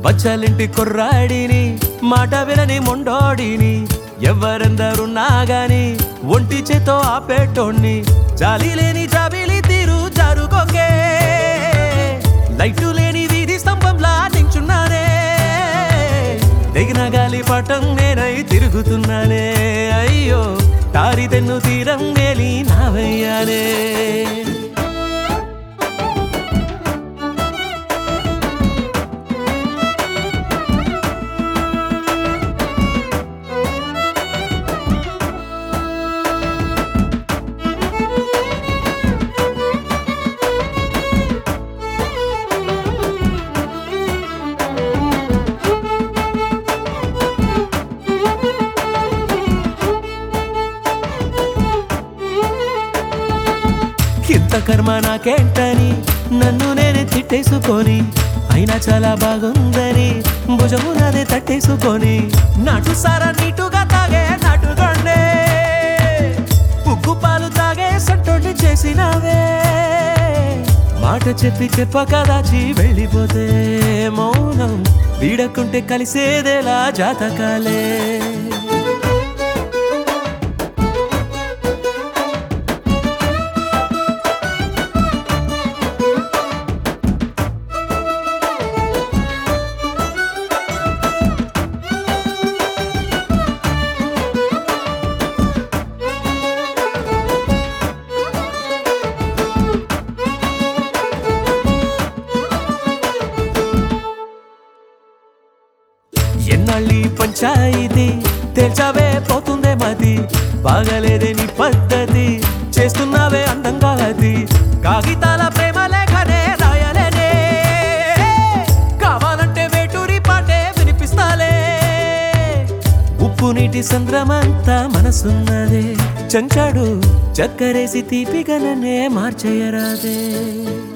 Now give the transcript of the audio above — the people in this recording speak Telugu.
పచ్చలింటి కుర్రాడిని మాట వినని మొండోడిని ఎవరెందరున్నా గాని ఒంటి చేతో ఆపేటోణ్ణి జాలి లేని జాబిలి తీరు జరుగోకే లైటు లేని వీధి స్తంభంలా నించున్నానే తెగిన గాలి పటం నేనై తిరుగుతున్నానే అయ్యో తారి తెన్ను తీరం వేలి నావయ్యానే ఇంత కర్మ నాకేంటని నన్ను నేనే తిట్టేసుకొని అయినా చాలా బాగుందని భుజము నాదే తట్టేసుకొని నాటు సారా నీటుగా తాగే నాటుగండే ఉగ్గు పాలు తాగే సట్టోటి చేసినావే మాట చెప్పి చెప్పక దాచి వెళ్ళిపోతే మౌనం వీడకుంటే కలిసేదేలా జాతకాలే ఎన్నాళ్ళీ పంచాయితీ తేల్చావే పోతుందే మది బాగలేదే నీ పద్ధతి చేస్తున్నావే అందంగా అది కాగితాల ప్రేమ లేఖనే రాయలేనే కావాలంటే వేటూరి పాటే వినిపిస్తాలే ఉప్పు నీటి సంద్రమంతా మనసున్నదే చంచాడు చక్కరేసి తీపిగననే మార్చేయరాదే